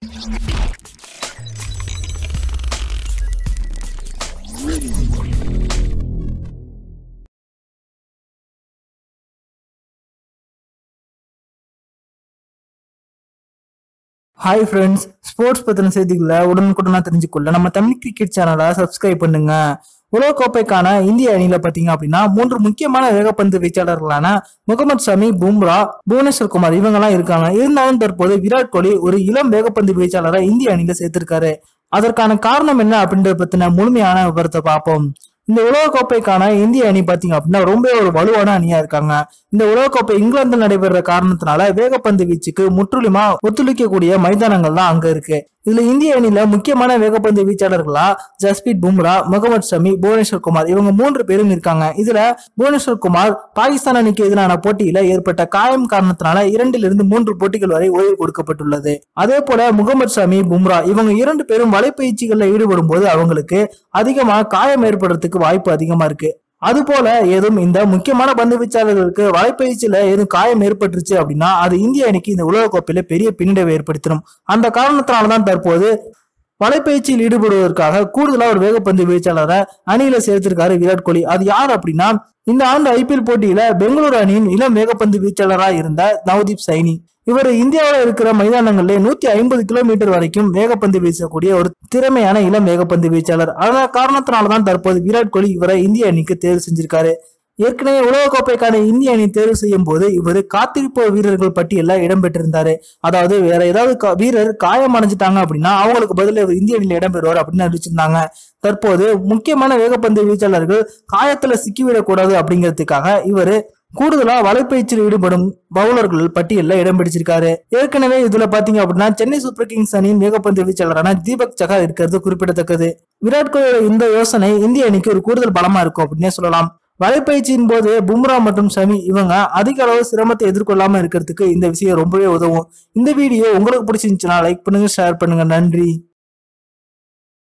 hi friends sports பத்தின செய்திகளை உடனுக்குடனா தெரிஞ்சுக்கொள்ள நம்ம தமிழ் கிரிக்கெட் சேனலை சப்ஸ்கிரைப் பண்ணுங்க உலகக்கோப்பைக்கான இந்திய அணியில பாத்தீங்க அப்படின்னா மூன்று முக்கியமான வேகப்பந்து வீச்சாளர்களான முகமது ஷமி பும்ரா புவனேஸ்வர் குமார் இவங்க எல்லாம் இருக்காங்க இருந்தாலும் தற்போது விராட் கோலி ஒரு இளம் வேகப்பந்து வீச்சாளரை இந்திய அணியில சேர்த்திருக்காரு அதற்கான காரணம் என்ன அப்படின்றத பத்தின முழுமையான விவரத்தை பார்ப்போம் இந்த உலகக்கோப்பைக்கான இந்திய அணி பாத்தீங்க அப்படின்னா ரொம்ப ஒரு வலுவான அணியா இருக்காங்க இந்த உலகக்கோப்பை இங்கிலாந்து நடைபெற காரணத்தினால வேகப்பந்து வீச்சுக்கு முற்றிலுமா ஒத்துழைக்கக்கூடிய மைதானங்கள் தான் அங்க இருக்கு இதுல இந்திய அணியில முக்கியமான வேகப்பந்து வீச்சாளர்களா ஜஸ்பீத் பும்ரா முகமது ஷமி புவனேஸ்வர் குமார் இவங்க மூன்று பேரும் இருக்காங்க இதுல புவனேஸ்வர் குமார் பாகிஸ்தான் அணிக்கு எதிரான போட்டியில ஏற்பட்ட காயம் காரணத்தினால இரண்டிலிருந்து மூன்று போட்டிகள் வரை ஓய்வு கொடுக்கப்பட்டுள்ளது அதே போல முகமது ஷமி பும்ரா இவங்க இரண்டு பேரும் வலைப்பயிற்சிகள்ல ஈடுபடும் போது அவங்களுக்கு அதிகமா காயம் ஏற்படுறதுக்கு வாய்ப்பு அதிகமா இருக்கு அதுபோல ஏதும் இந்த முக்கியமான பந்து வீச்சாளர்களுக்கு வலைப்பயிற்சியில ஏதும் காயம் ஏற்பட்டுருச்சு அப்படின்னா அது இந்திய அணிக்கு இந்த உலகக்கோப்பையில பெரிய பின்னடைவை ஏற்படுத்திடும் அந்த காரணத்தினாலதான் தற்போது வலைப்பயிற்சியில் ஈடுபடுவதற்காக கூடுதலா ஒரு வேகப்பந்து வீச்சாளரை அணியில சேர்த்திருக்காரு விராட் கோலி அது யார் அப்படின்னா இந்த ஆண்டு ஐபிஎல் போட்டியில பெங்களூரு அணியின் இளம் வேகப்பந்து வீச்சாளராக இருந்த நவதீப் சைனி இவர் இந்தியாவில் இருக்கிற மைதானங்களிலே நூத்தி ஐம்பது கிலோமீட்டர் வரைக்கும் வேகப்பந்து வீசக்கூடிய ஒரு திறமையான இளம் வேகப்பந்து வீச்சாளர் அதன் காரணத்தினாலதான் தற்போது விராட் கோலி இவரை இந்திய அணிக்கு தேர்வு செஞ்சிருக்காரு ஏற்கனவே உலகக்கோப்பைக்கான இந்திய அணி தேர்வு செய்யும் போது இவர் காத்திருப்பு வீரர்கள் பட்டியல்ல இடம்பெற்றிருந்தாரு அதாவது வேற ஏதாவது கா- வீரர் காயம் அடைஞ்சிட்டாங்க அப்படின்னா அவங்களுக்கு பதில் இவர் இந்திய அணியில இடம்பெறுவார் அப்படின்னு அறிவிச்சிருந்தாங்க தற்போது முக்கியமான வேகப்பந்து வீச்சாளர்கள் காயத்துல சிக்கிவிடக் கூடாது அப்படிங்கிறதுக்காக இவரு கூடுதலா வலைப்பயிற்சியில் ஈடுபடும் பவுலர்கள் பட்டியல்ல இடம் பிடிச்சிருக்காரு ஏற்கனவே இதுல பாத்தீங்க அப்படின்னா சென்னை சூப்பர் கிங்ஸ் அணியின் வேகப்பந்து வீச்சாளரான தீபக் சகா இருக்கிறது குறிப்பிடத்தக்கது விராட் கோலியோட இந்த யோசனை இந்திய அணிக்கு ஒரு கூடுதல் பலமா இருக்கும் அப்படின்னே சொல்லலாம் வலைப்பயிற்சியின் போது பும்ரா மற்றும் ஷமி இவங்க அதிக அளவு சிரமத்தை எதிர்கொள்ளாம இருக்கிறதுக்கு இந்த விஷயம் ரொம்பவே உதவும் இந்த வீடியோ உங்களுக்கு பிடிச்சிருந்துச்சுன்னா லைக் பண்ணுங்க ஷேர் பண்ணுங்க நன்றி